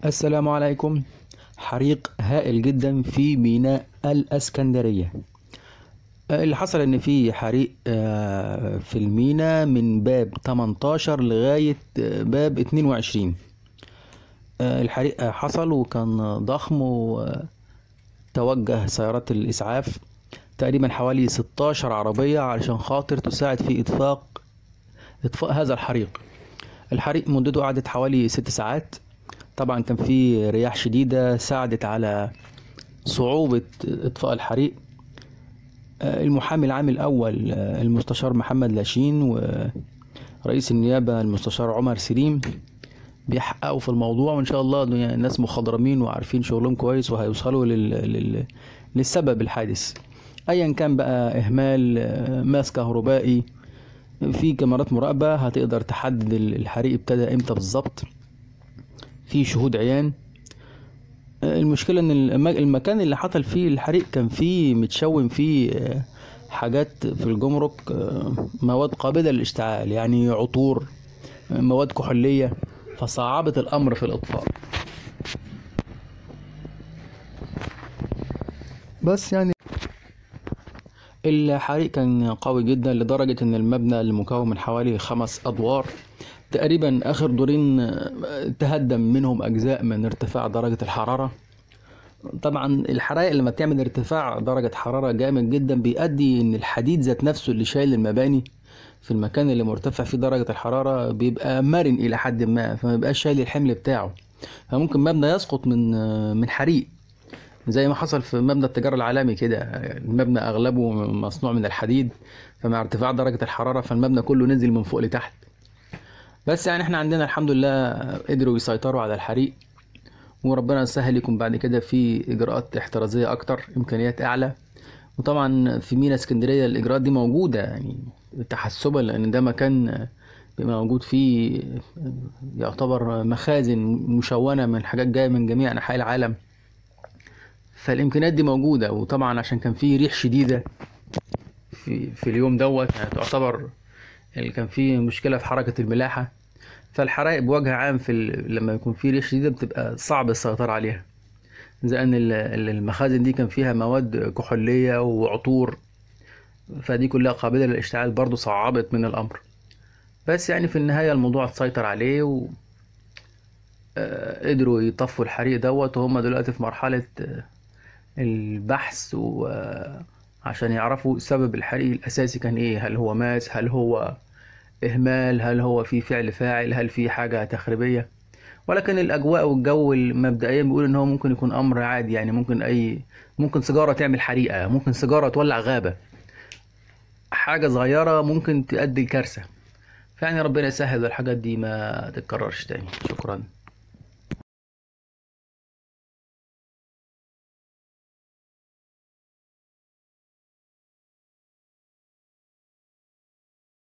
السلام عليكم حريق هائل جدا في ميناء الاسكندرية آه، اللي حصل ان في حريق آه، في الميناء من باب 18 لغاية آه، باب 22 آه، الحريق آه، حصل وكان ضخم وتوجه سيارات الاسعاف تقريبا حوالي 16 عربية علشان خاطر تساعد في اطفاء اطفاء هذا الحريق الحريق مدته قعدت حوالي ست ساعات طبعا كان في رياح شديدة ساعدت على صعوبة إطفاء الحريق آه، المحامي العام الأول آه، المستشار محمد لاشين ورئيس النيابة المستشار عمر سليم بيحققوا في الموضوع وإن شاء الله يعني الناس مخضرمين وعارفين شغلهم كويس وهيوصلوا لل... لل... للسبب الحادث أيا كان بقى إهمال آه، ماس كهربائي في كاميرات مراقبة هتقدر تحدد الحريق ابتدى امتى بالظبط في شهود عيان آه، المشكلة ان الم- المكان اللي حصل فيه الحريق كان فيه متشون فيه آه، حاجات في الجمرك آه، مواد قابلة للاشتعال يعني عطور آه، مواد كحولية فصعبت الامر في الاطفاء بس يعني الحريق كان قوي جدا لدرجة ان المبنى اللي مكون من حوالي خمس ادوار تقريبا اخر دورين آه، تهدم منهم اجزاء من ارتفاع درجة الحرارة طبعا الحرائق لما بتعمل ارتفاع درجة حرارة جامد جدا بيؤدي ان الحديد ذات نفسه اللي شايل المباني في المكان اللي مرتفع فيه درجة الحرارة بيبقى مرن الى حد ما فما بيبقاش شايل الحمل بتاعه فممكن مبنى يسقط من آه، من حريق زي ما حصل في مبنى التجارة العالمي كده المبنى أغلبه مصنوع من الحديد فمع ارتفاع درجة الحرارة فالمبنى كله نزل من فوق لتحت بس يعني احنا عندنا الحمد لله قدروا يسيطروا على الحريق وربنا يسهل يكون بعد كده في إجراءات احترازية أكتر إمكانيات أعلى وطبعا في مينا اسكندرية الإجراءات دي موجودة يعني تحسبا لأن ده مكان بيبقى موجود فيه يعتبر مخازن مشونة من حاجات جاية من جميع أنحاء العالم فالامكانيات دي موجوده وطبعا عشان كان في ريح شديده في في اليوم دوت يعني تعتبر اللي كان فيه مشكله في حركه الملاحه فالحرائق بوجه عام في ال... لما يكون في ريح شديده بتبقى صعب السيطره عليها زي ان ال- ال- المخازن دي كان فيها مواد كحوليه وعطور فدي كلها قابله للاشتعال برضو صعبت من الامر بس يعني في النهايه الموضوع اتسيطر عليه و آه، قدروا يطفوا الحريق دوت وهم دلوقتي في مرحله آه، البحث وعشان يعرفوا سبب الحريق الأساسي كان إيه هل هو ماس هل هو إهمال هل هو في فعل فاعل هل في حاجة تخريبية ولكن الأجواء والجو مبدئيا بيقول إن هو ممكن يكون أمر عادي يعني ممكن أي ممكن سيجارة تعمل حريقة ممكن سيجارة تولع غابة حاجة صغيرة ممكن تؤدي لكارثة فيعني ربنا يسهل الحاجات دي ما تتكررش تاني شكرا